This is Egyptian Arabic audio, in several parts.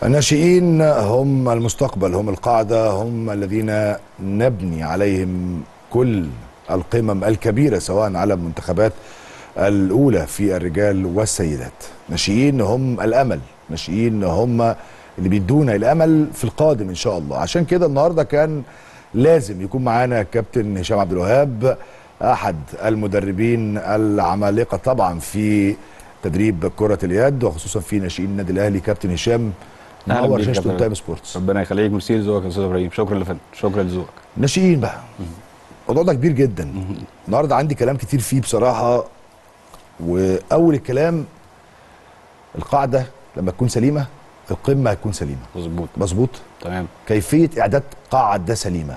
الناشئين هم المستقبل هم القاعدة هم الذين نبني عليهم كل القمم الكبيرة سواء على المنتخبات الأولى في الرجال والسيدات ناشئين هم الأمل ناشئين هم اللي بيدونا الأمل في القادم إن شاء الله عشان كده النهاردة كان لازم يكون معانا كابتن هشام عبد الوهاب أحد المدربين العمالقة طبعا في تدريب كرة اليد وخصوصا في ناشئين النادي الأهلي كابتن هشام أهلا منور بيك يا شاشة كابتن. تايم سبورتس ربنا يخليك ميرسي لذوقك يا استاذ ابراهيم شكرا لفندم شكرا لذوقك ناشئين بقى الموضوع ده كبير جدا النهارده عندي كلام كتير فيه بصراحه واول الكلام القاعده لما تكون سليمه القمه هتكون سليمه مظبوط مظبوط تمام كيفيه اعداد قاعده سليمه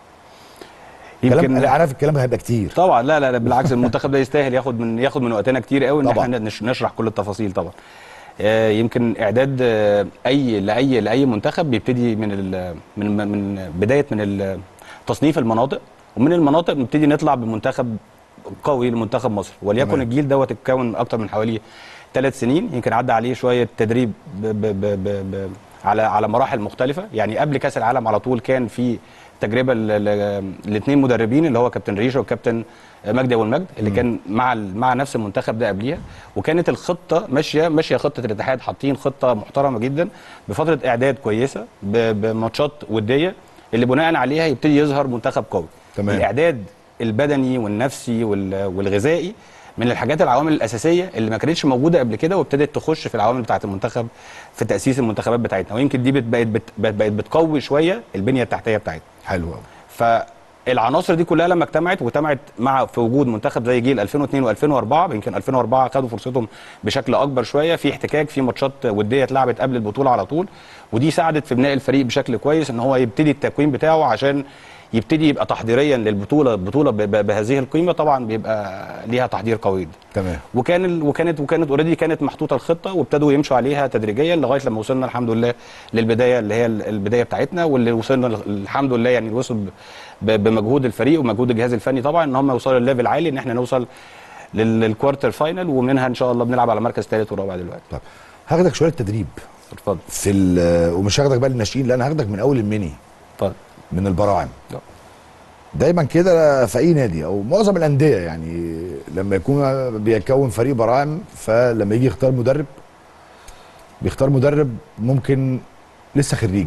كلام يمكن انا عارف الكلام هيبقى كتير طبعا لا لا لا بالعكس المنتخب ده يستاهل ياخد من ياخد من وقتنا كتير قوي ان طبعاً. احنا نش- نشرح كل التفاصيل طبعا آه، يمكن اعداد آه، اي لاي لاي منتخب بيبتدي من ال- من من بدايه من ال- تصنيف المناطق ومن المناطق نبتدي نطلع بمنتخب قوي لمنتخب مصر وليكن تمام. الجيل دوت اتكون اكتر من حوالي ثلاث سنين يمكن عدى عليه شويه تدريب ب ب ب ب ب على على مراحل مختلفه يعني قبل كاس العالم على طول كان في تجربه الاثنين مدربين اللي هو كابتن ريشه وكابتن مجدي ابو المجد اللي كان مع ال- مع نفس المنتخب ده قبليها وكانت الخطه ماشيه ماشيه خطه الاتحاد حاطين خطه محترمه جدا بفتره اعداد كويسه ب- بماتشات وديه اللي بناء عليها يبتدي يظهر منتخب قوي تمام. الاعداد البدني والنفسي وال- والغذائي من الحاجات العوامل الاساسيه اللي ما كانتش موجوده قبل كده وابتدت تخش في العوامل بتاعه المنتخب في تاسيس المنتخبات بتاعتنا ويمكن دي بت- بقت بت- بقت بقت بتقوي شويه البنيه التحتيه بتاعتنا حلو قوي فالعناصر دي كلها لما اجتمعت واجتمعت مع في وجود منتخب زي جيل 2002 و2004 يمكن 2004 خدوا فرصتهم بشكل اكبر شويه في احتكاك في ماتشات وديه اتلعبت قبل البطوله على طول ودي ساعدت في بناء الفريق بشكل كويس ان هو يبتدي التكوين بتاعه عشان يبتدي يبقى تحضيريا للبطوله البطوله ب- ب- بهذه القيمه طبعا بيبقى ليها تحضير قوي جدا تمام وكان ال... وكانت وكانت اوريدي كانت محطوطه الخطه وابتدوا يمشوا عليها تدريجيا لغايه لما وصلنا الحمد لله للبدايه اللي هي ال- البدايه بتاعتنا واللي وصلنا ل- الحمد لله يعني وصل ب... ب... بمجهود الفريق ومجهود الجهاز الفني طبعا ان هم يوصلوا لليفل عالي ان احنا نوصل لل... للكوارتر فاينل ومنها ان شاء الله بنلعب على مركز ثالث ورابع دلوقتي طب هاخدك شويه تدريب اتفضل في ال- ومش هاخدك بقى للناشئين لا انا هاخدك من اول الميني اتفضل من البراعم لا. دايما كده في اي نادي او معظم الانديه يعني لما يكون بيكون فريق براعم فلما يجي يختار مدرب بيختار مدرب ممكن لسه خريج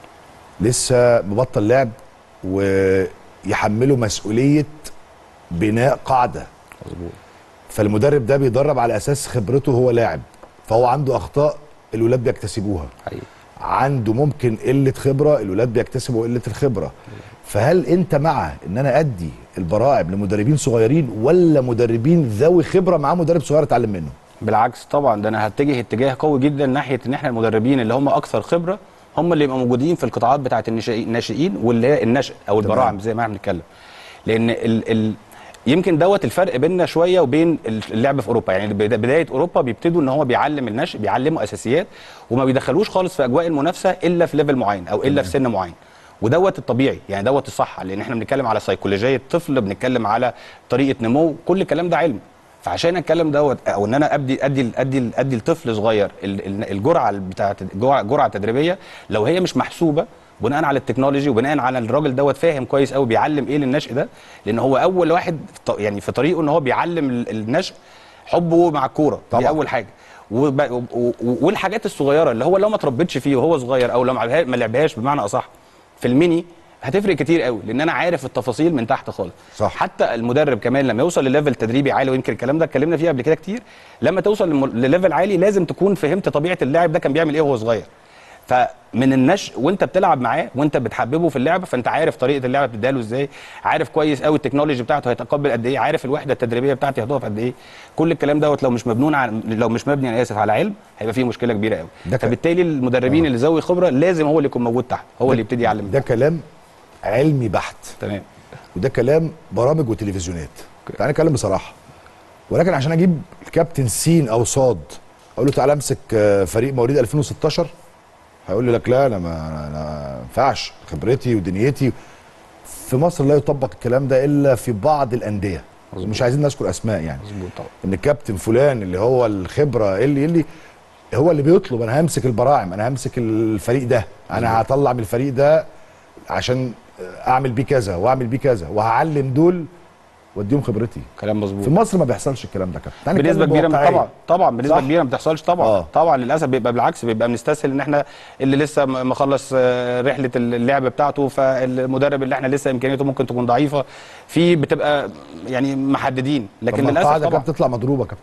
لسه مبطل لعب ويحمله مسؤوليه بناء قاعده مظبوط فالمدرب ده بيدرب على اساس خبرته هو لاعب فهو عنده اخطاء الولاد بيكتسبوها حقيقي عنده ممكن قله خبره الولاد بيكتسبوا قله الخبره فهل انت مع ان انا ادي البراعم لمدربين صغيرين ولا مدربين ذوي خبره معاه مدرب صغير اتعلم منه بالعكس طبعا ده انا هتجه اتجاه قوي جدا ناحيه ان احنا المدربين اللي هم اكثر خبره هم اللي يبقوا موجودين في القطاعات بتاعه الناشئين الناشئين واللي هي النشء او تمام. البراعم زي ما احنا بنتكلم لان ال ال يمكن دوت الفرق بيننا شويه وبين اللعب في اوروبا يعني بدا- بدايه اوروبا بيبتدوا ان هو بيعلم النشء بيعلموا اساسيات وما بيدخلوش خالص في اجواء المنافسه الا في ليفل معين او الا في سن معين ودوت الطبيعي يعني دوت الصح لان احنا بنتكلم على سيكولوجيه طفل بنتكلم على طريقه نمو كل الكلام ده علم فعشان اتكلم دوت او ان انا ابدي ادي ادي ادي لطفل صغير ال- ال- الجرعه بتاعه الجرعه جرعه تدريبيه لو هي مش محسوبه بناء على التكنولوجي وبناء على الراجل دوت فاهم كويس قوي بيعلم ايه للنشء ده لان هو اول واحد في ط- يعني في طريقه ان هو بيعلم ال- النشء حبه مع الكوره طبعاً. دي اول حاجه وب- و- و- والحاجات الصغيره اللي هو لو ما تربيتش فيه وهو صغير او لو ما لعبها- ما لعبهاش بمعنى اصح في الميني هتفرق كتير قوي لان انا عارف التفاصيل من تحت خالص صح. حتى المدرب كمان لما يوصل لليفل تدريبي عالي ويمكن الكلام ده اتكلمنا فيه قبل كده كتير لما توصل لم- لليفل عالي لازم تكون فهمت طبيعه اللاعب ده كان بيعمل ايه وهو صغير فمن النشء وانت بتلعب معاه وانت بتحببه في اللعبه فانت عارف طريقه اللعبه بتديها له ازاي عارف كويس قوي التكنولوجي بتاعته هيتقبل قد ايه عارف الوحده التدريبيه بتاعتي هتقف قد ايه كل الكلام دوت لو مش مبنون على لو مش مبني انا اسف على علم هيبقى فيه مشكله كبيره قوي ده ك- فبالتالي المدربين اللي ذوي خبره لازم هو اللي يكون موجود تحت هو اللي يبتدي يعلم ده كلام علمي بحت تمام وده كلام برامج وتلفزيونات تعالى نتكلم بصراحه ولكن عشان اجيب الكابتن سين او صاد اقول له تعالى امسك آه، فريق مواليد 2016 هيقول لي لك لا انا ما انا ما ينفعش خبرتي ودنيتي في مصر لا يطبق الكلام ده الا في بعض الانديه مظبوط. مش عايزين نذكر اسماء يعني مظبوط طبعا ان الكابتن فلان اللي هو الخبره اللي اللي هو اللي بيطلب انا همسك البراعم انا همسك الفريق ده انا هطلع من الفريق ده عشان اعمل بيه كذا واعمل بيه كذا وهعلم دول واديهم خبرتي كلام مظبوط في مصر ما بيحصلش الكلام ده كابتن تعالى بنسبه نتكلم كبيره بواقعية. طبعا طبعا بنسبه صح؟ كبيره ما بتحصلش طبعا آه. طبعا للاسف بيبقى بالعكس بيبقى بنستسهل ان احنا اللي لسه م- مخلص آه، رحله اللعب بتاعته فالمدرب اللي احنا لسه امكانياته ممكن تكون ضعيفه في بتبقى يعني محددين لكن طب ما للاسف القاعده طبعا كانت تطلع مضروبه كابتن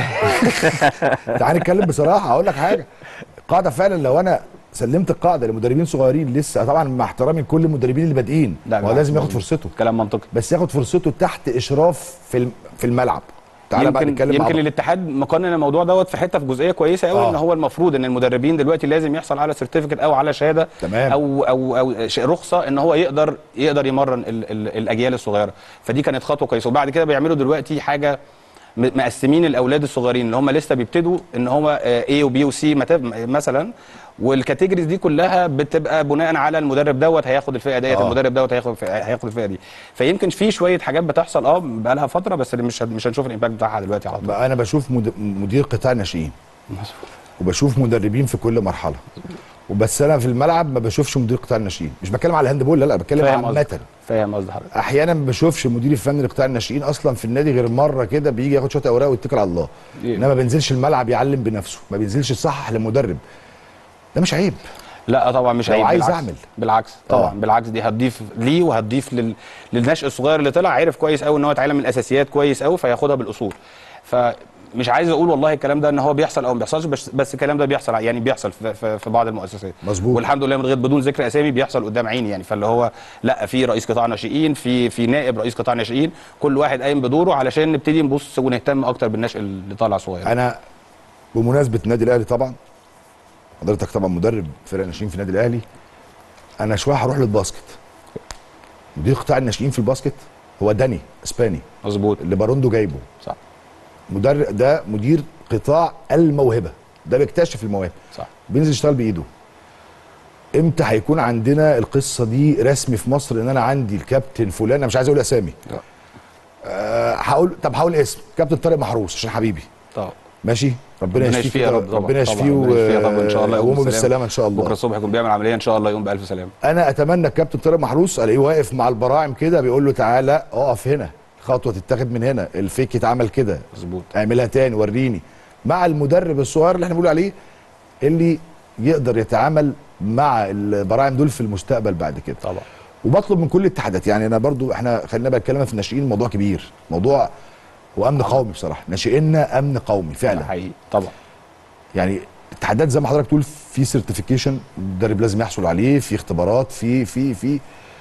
تعالى نتكلم بصراحه هقول لك حاجه القاعده فعلا لو انا سلمت القاعده لمدربين صغيرين لسه طبعا مع احترامي لكل المدربين اللي بادئين لا، هو بالعكس لازم ياخد مظبوط. فرصته كلام منطقي بس ياخد فرصته تحت اشراف في الم- في الملعب تعالى بقى يمكن نتكلم مع يمكن بعض. الاتحاد مقنن الموضوع دوت في حته في جزئيه كويسه قوي آه. ان هو المفروض ان المدربين دلوقتي لازم يحصل على سيرتيفيكت او على شهاده تمام. او او او ش- رخصه ان هو يقدر يقدر يمرن ال ال الاجيال الصغيره فدي كانت خطوه كويسه وبعد كده بيعملوا دلوقتي حاجه م- مقسمين الاولاد الصغيرين اللي هم لسه بيبتدوا ان هو اي وبي وسي مثلا والكاتيجوريز دي كلها بتبقى بناء على المدرب دوت هياخد الفئه ديت آه. المدرب دوت هياخد هياخد الفئه دي فيمكن في شويه حاجات بتحصل اه بقى لها فتره بس مش مش هنشوف الامباكت بتاعها دلوقتي على طول بقى انا بشوف مد... مدير قطاع ناشئين وبشوف مدربين في كل مرحله وبس انا في الملعب ما بشوفش مدير قطاع الناشئين مش بتكلم على الهاندبول لا لا بتكلم فاهم عامه قصدك فاهم قصد حضرتك احيانا ما بشوفش المدير الفني لقطاع الناشئين اصلا في النادي غير مره كده بيجي ياخد شويه اوراق ويتكل على الله إيه. انما ما بينزلش الملعب يعلم بنفسه ما بينزلش يصحح للمدرب ده مش عيب لا طبعا مش لو عيب عايز بالعكس. أعمل. بالعكس طبعا آه. بالعكس دي هتضيف ليه وهتضيف لل... للنشء الصغير اللي طلع عارف كويس قوي ان هو اتعلم الاساسيات كويس قوي فياخدها بالاصول فمش عايز اقول والله الكلام ده ان هو بيحصل او ما بيحصلش بس, بس الكلام ده بيحصل يعني بيحصل في, في, في بعض المؤسسات مظبوط. والحمد لله من غير بدون ذكر اسامي بيحصل قدام عيني يعني فاللي هو لا في رئيس قطاع ناشئين في في نائب رئيس قطاع ناشئين كل واحد قايم بدوره علشان نبتدي نبص ونهتم اكتر بالنشء اللي طالع صغير انا بمناسبه النادي الاهلي طبعا حضرتك طبعا مدرب فرق ناشئين في النادي الاهلي انا شويه هروح للباسكت مدير قطاع الناشئين في الباسكت هو داني اسباني مظبوط اللي باروندو جايبه صح مدرب ده مدير قطاع الموهبه ده بيكتشف المواهب صح بينزل يشتغل بايده امتى هيكون عندنا القصه دي رسمي في مصر ان انا عندي الكابتن فلان انا مش عايز اقول اسامي لا. أه هقول طب هقول اسم كابتن طارق محروس عشان حبيبي طبعا ماشي ربنا ربنا يشفيه يشفيه يا كده. رب طبعا ربنا يشفيه طبعاً، ربنا يشفيه طبعا ان شاء الله ويقوم بالسلامه ان شاء بكره الله الصبح يكون بيعمل عمليه ان شاء الله يقوم بالف سلامه انا اتمنى الكابتن طارق محروس الاقيه واقف مع البراعم كده بيقول له تعالى اقف هنا خطوه تتاخد من هنا الفيك يتعمل كده مظبوط اعملها تاني وريني مع المدرب الصغير اللي احنا بنقول عليه اللي يقدر يتعامل مع البراعم دول في المستقبل بعد كده طبعا وبطلب من كل الاتحادات يعني انا برضو احنا خلينا بقى نتكلم في الناشئين موضوع كبير موضوع هو امن قومي بصراحه ناشئيننا امن قومي ده فعلا حقيقي طبعا يعني الاتحادات زي ما حضرتك تقول في سيرتيفيكيشن المدرب لازم يحصل عليه في اختبارات في في في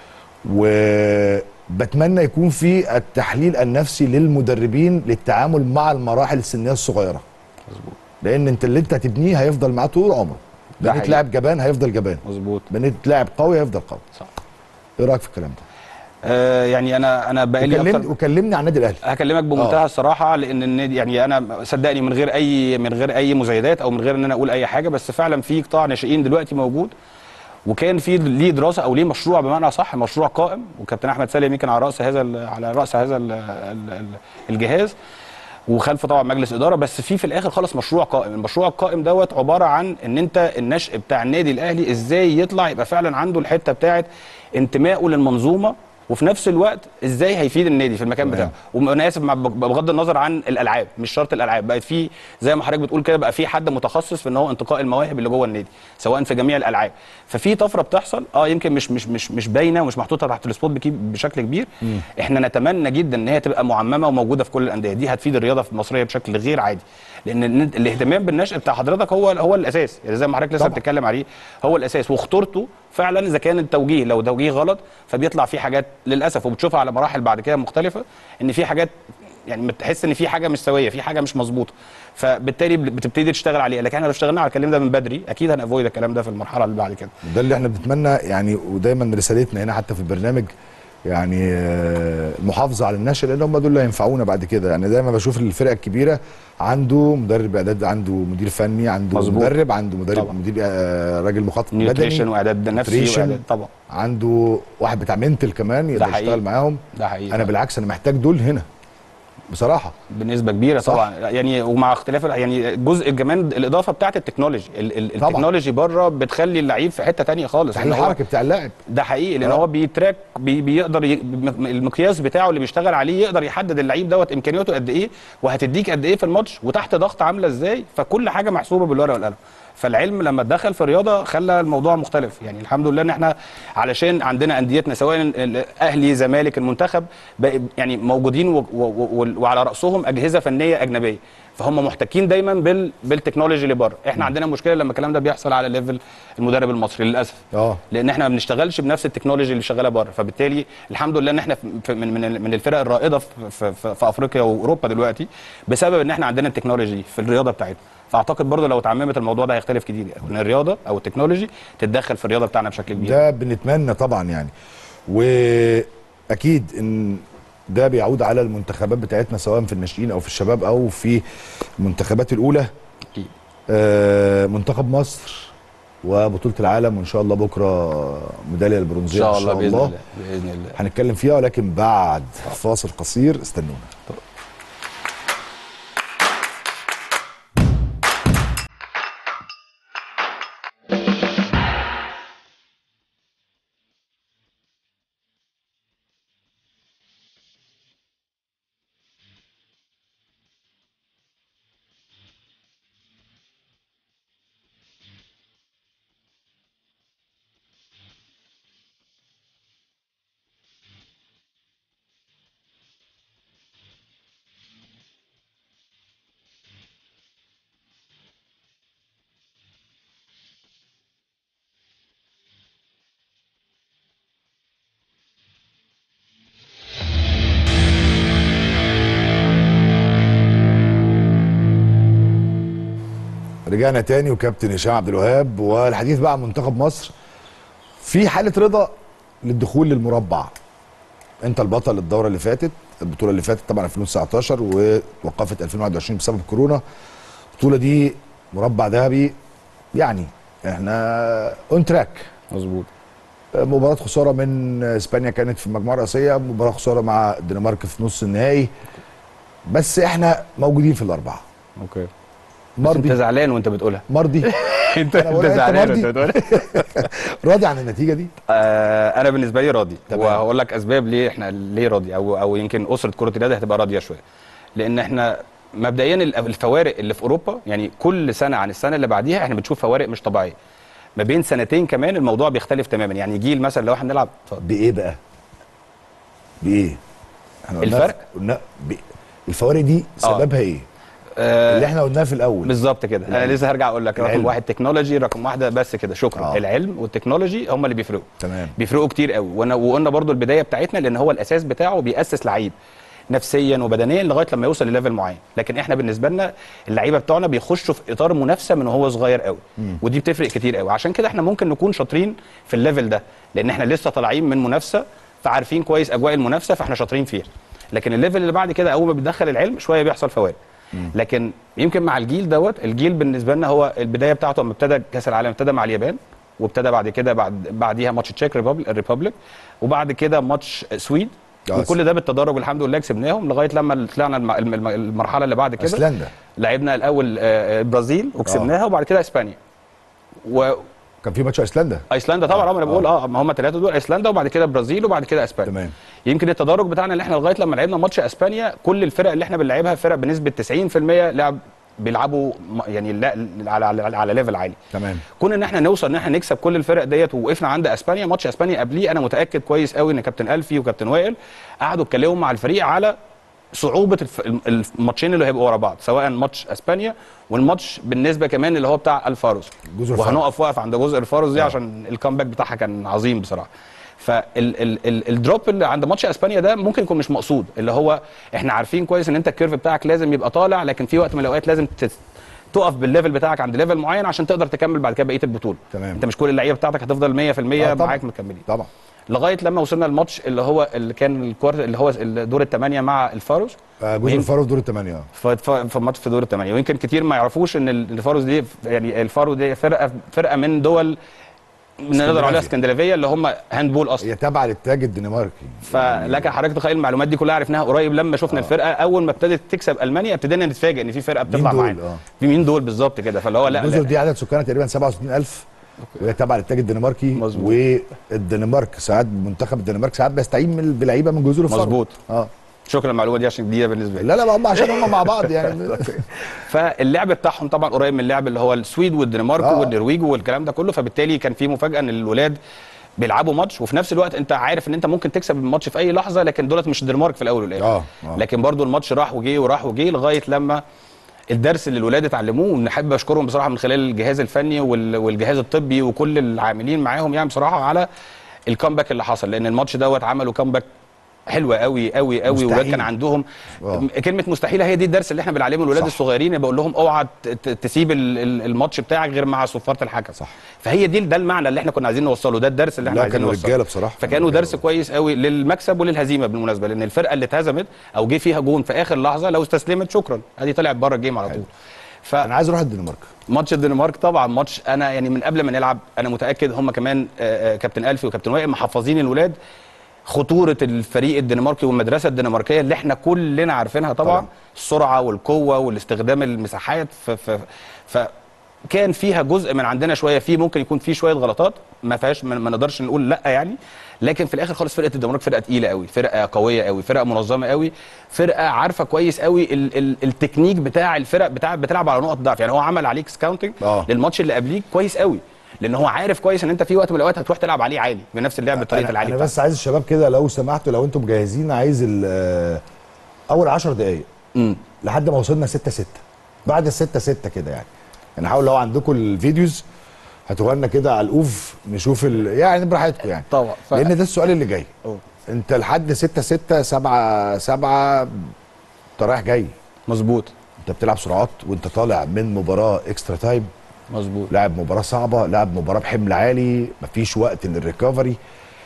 وبتمنى يكون في التحليل النفسي للمدربين للتعامل مع المراحل السنيه الصغيره مظبوط لان انت اللي انت هتبنيه هيفضل معاه طول عمره ده بنيت حقيقي. لاعب جبان هيفضل جبان مظبوط بنيت لاعب قوي هيفضل قوي صح ايه رايك في الكلام ده آه يعني انا انا بقى لي وكلمني اكتر وكلمني عن النادي الاهلي هكلمك بمنتهى آه. الصراحه لان النادي يعني انا صدقني من غير اي من غير اي مزايدات او من غير ان انا اقول اي حاجه بس فعلا في قطاع ناشئين دلوقتي موجود وكان في ليه دراسه او ليه مشروع بمعنى صح مشروع قائم وكابتن احمد سالم يمكن على راس هذا ال- على راس هذا ال ال ال الجهاز وخلفه طبعا مجلس اداره بس في في الاخر خالص مشروع قائم المشروع القائم دوت عباره عن ان انت النشء بتاع النادي الاهلي ازاي يطلع يبقى فعلا عنده الحته بتاعه انتمائه للمنظومه وفي نفس الوقت ازاي هيفيد النادي في المكان تمام. بتاعه وانا اسف مع- بغض النظر عن الالعاب مش شرط الالعاب بقت في زي ما حضرتك بتقول كده بقى في حد متخصص في ان هو انتقاء المواهب اللي جوه النادي سواء في جميع الالعاب ففي طفره بتحصل اه يمكن مش مش مش مش باينه ومش محطوطه تحت السبوت بكي- بشكل كبير احنا نتمنى جدا ان هي تبقى معممه وموجوده في كل الانديه دي هتفيد الرياضه المصريه بشكل غير عادي لان ال- الاهتمام بالنشء بتاع حضرتك هو هو الاساس يعني زي ما حضرتك لسه طبعا. بتتكلم عليه هو الاساس وخطورته فعلا اذا كان التوجيه لو توجيه غلط فبيطلع فيه حاجات للاسف وبتشوفها على مراحل بعد كده مختلفه ان في حاجات يعني بتحس ان في حاجه مش سويه في حاجه مش مظبوطه فبالتالي بتبتدي تشتغل عليها لكن احنا لو اشتغلنا على الكلام ده من بدري اكيد هنافويد الكلام ده في المرحله اللي بعد كده ده اللي احنا بنتمنى يعني ودايما رسالتنا هنا حتى في البرنامج يعني آه، المحافظه على النشء لان هم دول اللي هينفعونا بعد كده يعني دايما بشوف الفرق الكبيره عنده مدرب اعداد عنده مدير فني عنده مظبوط. مدرب عنده مدرب طبعا. مدير آه، راجل مخطط نيوتريشن بدني واعداد نفسي nutrition. واعداد طبعا عنده واحد بتاع منتل كمان يقدر حقيقي. يشتغل معاهم ده حقيقي انا بالعكس انا محتاج دول هنا بصراحه بنسبه كبيره صح. طبعا يعني ومع اختلاف يعني جزء كمان الاضافه بتاعت التكنولوجي ال- ال- طبعا. التكنولوجي بره بتخلي اللعيب في حته تانية خالص تحليل إن هو- الحركه بتاع اللاعب ده حقيقي لان آه. هو بيتراك بي بيقدر ي... بم- المقياس بتاعه اللي بيشتغل عليه يقدر يحدد اللعيب دوت امكانياته قد ايه وهتديك قد ايه في الماتش وتحت ضغط عامله ازاي فكل حاجه محسوبه بالورقه والقلم فالعلم لما اتدخل في الرياضه خلى الموضوع مختلف يعني الحمد لله ان احنا علشان عندنا انديتنا سواء الاهلي زمالك المنتخب بقى يعني موجودين و... و... و... وعلى راسهم اجهزه فنيه اجنبيه فهم محتكين دايما بال... بالتكنولوجي اللي بره احنا عندنا مشكله لما الكلام ده بيحصل على ليفل المدرب المصري للاسف اه لان احنا ما بنشتغلش بنفس التكنولوجي اللي شغاله بره فبالتالي الحمد لله ان احنا في من من من الفرق الرائده في, في, في, في افريقيا واوروبا دلوقتي بسبب ان احنا عندنا التكنولوجي في الرياضه بتاعتنا فاعتقد برضه لو اتعممت الموضوع ده هيختلف كتير يعني ان الرياضه او التكنولوجي تتدخل في الرياضه بتاعنا بشكل كبير ده بنتمنى طبعا يعني واكيد ان ده بيعود على المنتخبات بتاعتنا سواء في الناشئين او في الشباب او في المنتخبات الاولى أكيد. آه، منتخب مصر وبطوله العالم وان شاء الله بكره ميداليه ان البرونزيه شاء الله باذن الله باذن الله هنتكلم فيها ولكن بعد فاصل قصير استنونا رجعنا تاني وكابتن هشام عبد الوهاب والحديث بقى عن منتخب مصر في حاله رضا للدخول للمربع انت البطل الدوره اللي فاتت البطوله اللي فاتت طبعا 2019 ووقفت 2021 بسبب كورونا البطوله دي مربع ذهبي يعني احنا اون تراك مظبوط مباراة خسارة من اسبانيا كانت في المجموعة الرئيسية، مباراة خسارة مع الدنمارك في نص النهائي. بس احنا موجودين في الأربعة. اوكي بس انت مرضي زعلان وانت بتقولها مرضي انت أنا بقول انت أنت زعلان مرضي؟ وانت بتقولها راضي عن النتيجة دي؟ آه انا بالنسبه لي راضي تمام. وهقول لك اسباب ليه احنا ليه راضي او او يمكن اسره كره اليد هتبقى راضيه شويه لان احنا مبدئيا ال- الفوارق اللي في اوروبا يعني كل سنه عن السنه اللي بعديها احنا بنشوف فوارق مش طبيعيه ما بين سنتين كمان الموضوع بيختلف تماما يعني جيل مثلا لو احنا بنلعب اتفضل. بإيه بقى؟ بإيه؟ احنا قلنا الفرق؟ قلنا ب... الفوارق دي سببها إيه؟ آه اللي احنا قلناه في الأول بالظبط كده انا العلم. لسه هرجع اقول لك رقم العلم. واحد تكنولوجي رقم واحده بس كده شكرا آه. آه. العلم والتكنولوجي هم اللي بيفرقوا تمام بيفرقوا كتير قوي وانا وقلنا برضو البدايه بتاعتنا لان هو الاساس بتاعه بياسس لعيب نفسيا وبدنيا لغايه لما يوصل لليفل معين لكن احنا بالنسبه لنا اللعيبه بتوعنا بيخشوا في اطار منافسه من وهو صغير قوي ودي بتفرق كتير قوي عشان كده احنا ممكن نكون شاطرين في الليفل ده لان احنا لسه طالعين من منافسه فعارفين كويس اجواء المنافسه فاحنا شاطرين فيها لكن الليفل اللي بعد كده اول ما بيدخل العلم شويه بيحصل فوارق لكن يمكن مع الجيل دوت الجيل بالنسبه لنا هو البدايه بتاعته لما ابتدى كاس العالم ابتدى مع اليابان وابتدى بعد كده بعد بعديها ماتش تشيك ريبابليك الريبابليك وبعد كده ماتش سويد آه، وكل ده بالتدرج والحمد لله كسبناهم لغايه لما طلعنا الم- الم- الم- المرحله اللي بعد كده أيسلندا لعبنا الاول آه، البرازيل وكسبناها وبعد كده اسبانيا كان في ماتش أيسلندا وايسلندا طبعا آه، اه انا بقول اه ما هم الثلاثه دول ايسلندا وبعد كده البرازيل وبعد كده اسبانيا تمام يمكن التدرج بتاعنا اللي احنا لغايه لما لعبنا ماتش اسبانيا كل الفرق اللي احنا بنلعبها فرق بنسبه 90% لعب بيلعبوا م- يعني لا على على, على ليفل عالي تمام كون ان احنا نوصل ان احنا نكسب كل الفرق ديت ووقفنا عند اسبانيا ماتش اسبانيا قبليه انا متاكد كويس قوي ان كابتن الفي وكابتن وائل قعدوا اتكلموا مع الفريق على صعوبه الف- الم- الماتشين اللي هيبقوا ورا بعض سواء ماتش اسبانيا والماتش بالنسبه كمان اللي هو بتاع الفاروس جزر الفارس. وهنقف واقف عند جزء الفاروس دي آه. عشان الكامباك بتاعها كان عظيم بصراحه فالدروب اللي عند ماتش اسبانيا ده ممكن يكون مش مقصود اللي هو احنا عارفين كويس ان انت الكيرف بتاعك لازم يبقى طالع لكن في وقت من الاوقات لازم تت- تقف بالليفل بتاعك عند ليفل معين عشان تقدر تكمل بعد كده بقيه البطوله تمام. انت مش كل اللعيبه بتاعتك هتفضل 100% آه، طبعاً. معاك مكملين طبعا لغايه لما وصلنا الماتش اللي هو اللي كان الكوارت اللي هو دور الثمانيه مع الفاروس آه، جزر وين- الفارو في دور الثمانية آه. ف- ف- في ماتش في دور الثمانيه ويمكن كتير ما يعرفوش ان ال- الفاروس دي يعني الفارو دي فرقه فرقه من دول نقدر عليها اسكندنافيا. اسكندنافيه اللي هم هاندبول اصلا هي تابعه للتاج الدنماركي فلك حضرتك تخيل المعلومات دي كلها عرفناها قريب لما شفنا الفرقه اول ما ابتدت تكسب المانيا ابتدينا نتفاجئ ان في فرقه بتطلع دول؟ معانا آه. في مين دول بالظبط كده فاللي هو لا, الجزر لا دي عدد سكانها تقريبا 67000 وهي تابعه للتاج الدنماركي مظبوط. والدنمارك ساعات منتخب الدنمارك ساعات بيستعين من بلعيبه من جزر الفرو مظبوط. اه شكرا المعلومه دي عشان جديده بالنسبه لي لا لا هم عشان هم مع بعض يعني فاللعب بتاعهم طبعا قريب من اللعب اللي هو السويد والدنمارك آه. والنرويج والكلام ده كله فبالتالي كان في مفاجاه ان الولاد بيلعبوا ماتش وفي نفس الوقت انت عارف ان انت ممكن تكسب الماتش في اي لحظه لكن دولت مش الدنمارك في الاول والاخر آه، آه. لكن برضو الماتش راح وجه وراح وجه لغايه لما الدرس اللي الولاد اتعلموه ونحب اشكرهم بصراحه من خلال الجهاز الفني وال- والجهاز الطبي وكل العاملين معاهم يعني بصراحه على الكامباك اللي حصل لان الماتش دوت عملوا كامباك حلوه قوي قوي قوي مستحيل. والولاد كان عندهم آه. كلمه مستحيله هي دي الدرس اللي احنا بنعلمه الولاد صح. الصغيرين بقول لهم اوعى ت- ت- تسيب ال- ال- الماتش بتاعك غير مع صفاره الحكم صح. فهي دي ده المعنى اللي احنا كنا عايزين نوصله ده الدرس اللي احنا لا عايزين كانوا نوصله رجاله بصراحه فكانوا رجالة. درس كويس قوي للمكسب وللهزيمه بالمناسبه لان الفرقه اللي اتهزمت او جه فيها جون في اخر لحظه لو استسلمت شكرا ادي طلعت بره الجيم على طول انا عايز اروح الدنمارك فماتش الدنمارك طبعا ماتش انا يعني من قبل ما نلعب انا متاكد هم كمان آه، آه، كابتن الفي وكابتن وائل محفظين الولاد خطوره الفريق الدنماركي والمدرسه الدنماركيه اللي احنا كلنا عارفينها طبعا, طبعاً. طبعا. السرعه والقوه والاستخدام المساحات ف, ف, ف كان فيها جزء من عندنا شويه فيه ممكن يكون فيه شويه غلطات ما فيهاش ما ما نقدرش نقول لا يعني لكن في الاخر خالص فرقه الدنمارك فرقه تقيله قوي فرقه قويه قوي فرقه منظمه قوي فرقه عارفه كويس قوي ال ال التكنيك بتاع الفرق بتاع بتلعب على نقط ضعف يعني هو عمل عليك سكاونتنج آه. للماتش اللي قبليك كويس قوي لان هو عارف كويس ان انت في وقت من الاوقات هتروح تلعب عليه عالي بنفس اللعب بطريقه انا, العالي أنا بتاعته. بس عايز الشباب كده لو سمحتوا لو انتم مجهزين عايز ال- آه، اول 10 دقائق امم لحد ما وصلنا 6 6 بعد ال 6 6 كده يعني يعني حاول لو عندكم الفيديوز هاتوها لنا كده على الاوف نشوف ال... يعني براحتكم يعني طبعا ف... لان ده السؤال اللي جاي أوه. انت لحد 6 6 7 7 انت رايح جاي مظبوط انت بتلعب سرعات وانت طالع من مباراه اكسترا تايم مظبوط لاعب مباراه صعبه لاعب مباراه بحمل عالي مفيش وقت للريكفري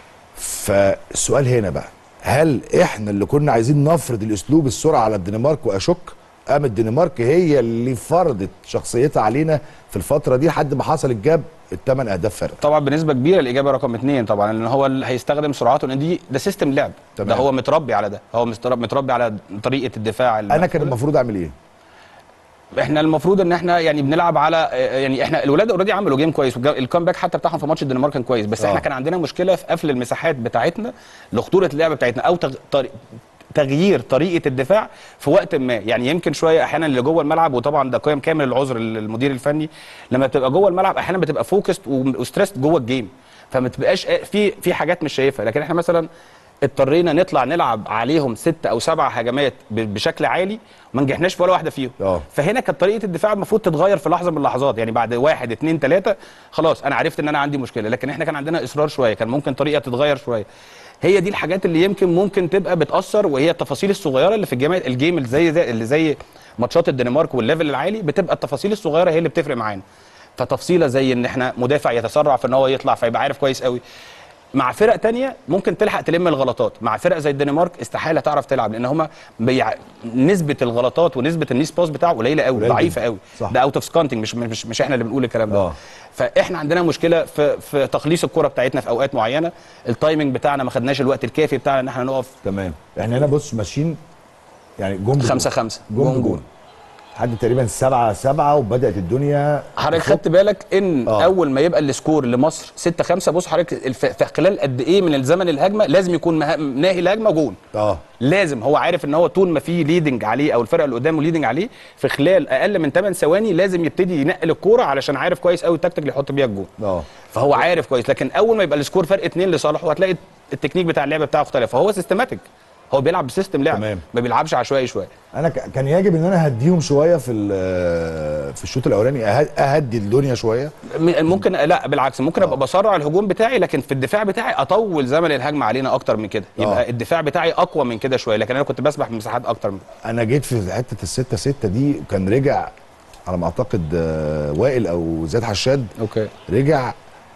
فالسؤال هنا بقى هل احنا اللي كنا عايزين نفرض الاسلوب السرعه على الدنمارك واشك قام الدنمارك هي اللي فرضت شخصيتها علينا في الفتره دي لحد ما حصل الجاب الثمان اهداف فرق طبعا بنسبه كبيره الاجابه رقم اثنين طبعا لان هو اللي هيستخدم سرعته لان دي ده سيستم لعب تمام. ده هو متربي على ده هو مستر- متربي على طريقه الدفاع انا كان المقفولة. المفروض اعمل ايه احنا المفروض ان احنا يعني بنلعب على يعني احنا الولاد اوريدي عملوا جيم كويس والكامباك حتى بتاعهم في ماتش الدنمارك كان كويس بس آه. احنا كان عندنا مشكله في قفل المساحات بتاعتنا لخطوره اللعبه بتاعتنا او تغ... طري... تغيير طريقه الدفاع في وقت ما يعني يمكن شويه احيانا اللي جوه الملعب وطبعا ده قيم كامل العذر للمدير الفني لما بتبقى جوه الملعب احيانا بتبقى فوكست وستريسد جوه الجيم فما تبقاش في في حاجات مش شايفها لكن احنا مثلا اضطرينا نطلع نلعب عليهم ست او سبع هجمات ب- بشكل عالي ما نجحناش في ولا واحده فيهم اه. فهنا كانت طريقه الدفاع المفروض تتغير في لحظه من اللحظات يعني بعد واحد اتنين تلاته خلاص انا عرفت ان انا عندي مشكله لكن احنا كان عندنا اصرار شويه كان ممكن طريقه تتغير شويه هي دي الحاجات اللي يمكن ممكن تبقى بتاثر وهي التفاصيل الصغيره اللي في الجيم الجيم اللي زي, زي اللي زي ماتشات الدنمارك والليفل العالي بتبقى التفاصيل الصغيره هي اللي بتفرق معانا فتفصيله زي ان احنا مدافع يتسرع في ان هو يطلع فيبقى عارف كويس قوي مع فرق تانية ممكن تلحق تلم الغلطات مع فرق زي الدنمارك استحاله تعرف تلعب لان هما بيع... نسبه الغلطات ونسبه النيس باس بتاعه قليله قوي قليل ضعيفه جداً. قوي صح. ده اوت اوف سكانتنج مش مش مش احنا اللي بنقول الكلام ده آه. فاحنا عندنا مشكله في في تخليص الكره بتاعتنا في اوقات معينه التايمنج بتاعنا ما خدناش الوقت الكافي بتاعنا ان احنا نقف تمام احنا هنا بص ماشيين يعني جون بجون. خمسة خمسة جون جون بجون جون لحد تقريبا سبعة سبعة وبدأت الدنيا حضرتك تفك. خدت بالك ان آه. آه. اول ما يبقى السكور لمصر 6 5 بص حضرتك الف- في خلال قد ايه من الزمن الهجمه لازم يكون مه- ناهي الهجمه جون اه لازم هو عارف ان هو طول ما في ليدنج عليه او الفرقه اللي قدامه ليدنج عليه في خلال اقل من 8 ثواني لازم يبتدي ينقل الكوره علشان عارف كويس قوي التكتيك اللي يحط بيها الجون اه فهو عارف كويس لكن اول ما يبقى السكور فرق اتنين لصالحه هتلاقي التكنيك بتاع اللعب بتاعه اختلف فهو سيستماتيك هو بيلعب بسيستم لعب تمام. ما بيلعبش عشوائي شويه انا ك- كان يجب ان انا اهديهم شويه في ال- في الشوط الاولاني أه- اهدي الدنيا شويه م- ممكن لا بالعكس ممكن ابقى بسرع الهجوم بتاعي لكن في الدفاع بتاعي اطول زمن الهجمه علينا اكتر من كده يبقى آه. الدفاع بتاعي اقوى من كده شويه لكن انا كنت بسبح بمساحات اكتر من كده. انا جيت في حته الستة ستة دي كان رجع على ما اعتقد آه، وائل او زياد حشاد اوكي رجع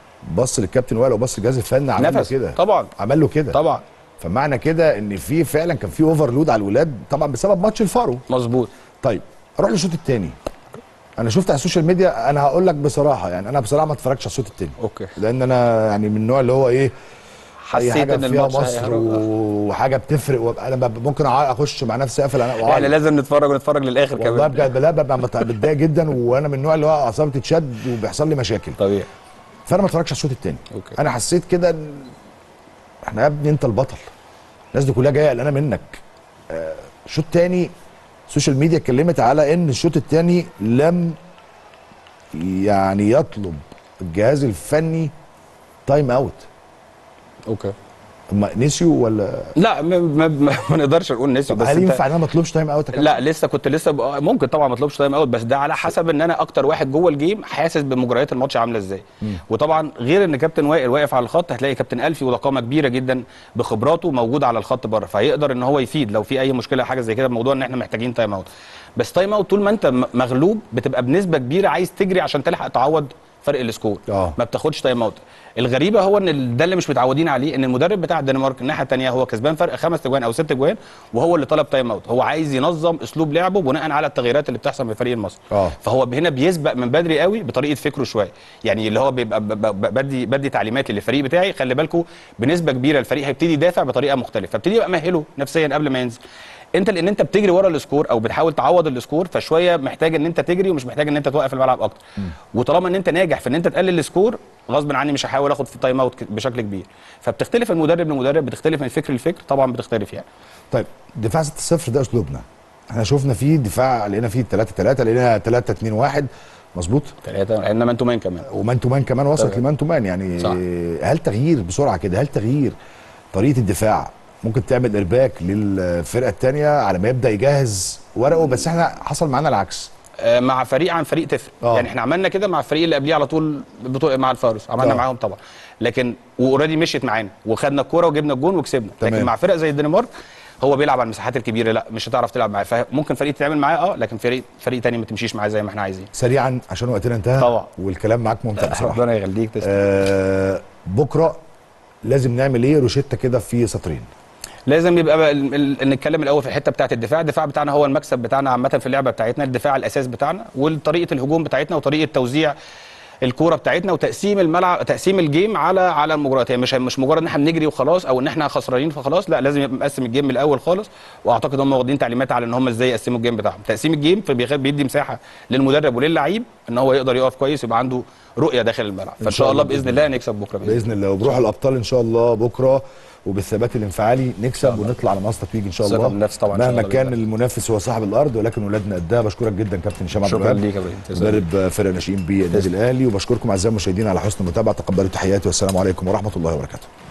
بص للكابتن وائل وبص للجهاز الفني عمل له نفس كده طبعا عمل له كده طبعا فمعنى كده ان في فعلا كان في اوفرلود على الولاد طبعا بسبب ماتش الفارو مظبوط طيب اروح للشوط الثاني انا شفت على السوشيال ميديا انا هقول لك بصراحه يعني انا بصراحه ما اتفرجتش على الصوت التاني اوكي لان انا يعني من النوع اللي هو ايه اي حسيت حاجه ان فيها الماتش مصر هيهرب. وحاجه بتفرق وابقى انا ب- ممكن أع- اخش مع نفسي اقفل انا احنا وأعيط. لازم نتفرج ونتفرج للاخر والله كمان بجد لا ببقى مت- متضايق جدا وانا من النوع اللي هو اعصابي تتشد وبيحصل لي مشاكل طبيعي فانا ما اتفرجش على الشوط التاني أوكي. انا حسيت كده ان احنا يا ابني انت البطل الناس دي كلها جايه قلقانه منك آه، الشوط التاني السوشيال ميديا اتكلمت على ان الشوط التاني لم يعني يطلب الجهاز الفني تايم اوت اوكي هم نسيوا ولا لا ما, ما, ما, ما نقدرش نقول نسي طب بس هل انت ينفع ان انا ما اطلبش تايم اوت يا كابتن؟ لا لسه كنت لسه بقى ممكن طبعا ما اطلبش تايم اوت بس ده على حسب ان انا اكتر واحد جوه الجيم حاسس بمجريات الماتش عامله ازاي وطبعا غير ان كابتن وائل واقف على الخط هتلاقي كابتن الفي وده قامه كبيره جدا بخبراته موجود على الخط بره فهيقدر ان هو يفيد لو في اي مشكله حاجه زي كده بموضوع ان احنا محتاجين تايم اوت بس تايم اوت طول ما انت م- مغلوب بتبقى بنسبه كبيره عايز تجري عشان تلحق تعوض فرق السكور آه. ما بتاخدش تايم اوت الغريبه هو ان ال- ده اللي مش متعودين عليه ان المدرب بتاع الدنمارك الناحيه الثانيه هو كسبان فرق خمس اجوان او ست اجوان وهو اللي طلب تايم اوت هو عايز ينظم اسلوب لعبه بناء على التغييرات اللي بتحصل في الفريق المصري آه. فهو هنا بيسبق من بدري قوي بطريقه فكره شويه يعني اللي هو بيبقى ب- ب- ب- بدي بدي تعليماتي للفريق بتاعي خلي بالكم بنسبه كبيره الفريق هيبتدي يدافع بطريقه مختلفه فابتدي يبقى مهله نفسيا قبل ما ينزل انت لان انت بتجري ورا السكور او بتحاول تعوض السكور فشويه محتاج ان انت تجري ومش محتاج ان انت توقف الملعب اكتر وطالما ان انت ناجح في ان انت تقلل السكور غصب عني مش هحاول اخد في تايم اوت ك- بشكل كبير فبتختلف من مدرب لمدرب بتختلف من فكر لفكر طبعا بتختلف يعني طيب دفاع 6-0 ده اسلوبنا احنا شفنا فيه دفاع لقينا فيه 3 3 لقينا 3 2 1 مظبوط ثلاثه انما انتوا مان كمان ومان تو مان كمان وصلت طبعا. لمان تو مان يعني صح. هل تغيير بسرعه كده هل تغيير طريقه الدفاع ممكن تعمل ارباك للفرقه الثانيه على ما يبدا يجهز ورقه بس احنا حصل معانا العكس آه، مع فريق عن فريق تفرق آه. يعني احنا عملنا كده مع الفريق اللي قبليه على طول بطولة مع الفارس عملنا آه. معاهم طبعا لكن واوريدي مشيت معانا وخدنا الكوره وجبنا الجون وكسبنا تمام. لكن مع فرق زي الدنمارك هو بيلعب على المساحات الكبيره لا مش هتعرف تلعب معاه فممكن فريق تتعامل معاه اه لكن فريق فريق تاني ما تمشيش معاه زي ما احنا عايزين سريعا عشان وقتنا انتهى طبعا. والكلام معاك ممتع بصراحه ربنا يخليك تسلم آه بكره لازم نعمل ايه روشته كده في سطرين لازم يبقى بقى ال- ال- نتكلم الاول في الحته بتاعه الدفاع الدفاع بتاعنا هو المكسب بتاعنا عامه في اللعبه بتاعتنا الدفاع الاساس بتاعنا وطريقه الهجوم بتاعتنا وطريقه توزيع الكوره بتاعتنا وتقسيم الملعب تقسيم الجيم على على المباريات يعني مش مش مجرد ان احنا بنجري وخلاص او ان احنا خسرانين فخلاص لا لازم يبقى مقسم الجيم من الاول خالص واعتقد هم واخدين تعليمات على ان هم ازاي يقسموا الجيم بتاعهم تقسيم الجيم فبيخ- بيدي مساحه للمدرب وللعيب ان هو يقدر يقف كويس يبقى عنده رؤيه داخل الملعب فان شاء الله باذن الله نكسب بكره باذن الله باذن الله وبروح الابطال ان شاء الله بكره وبالثبات الانفعالي نكسب ونطلع على منصه تتويج ان شاء ثقة الله بالنفس طبعاً إن شاء مهما الله كان بإذن الله. المنافس هو صاحب الارض ولكن ولادنا قدها بشكرك جدا كابتن هشام عبد شكراً الوهاب ليك يا إبراهيم. تسلم. مدرب فرق ناشئين بالنادي الاهلي وبشكركم اعزائي المشاهدين على حسن المتابعه تقبلوا تحياتي والسلام عليكم ورحمه الله وبركاته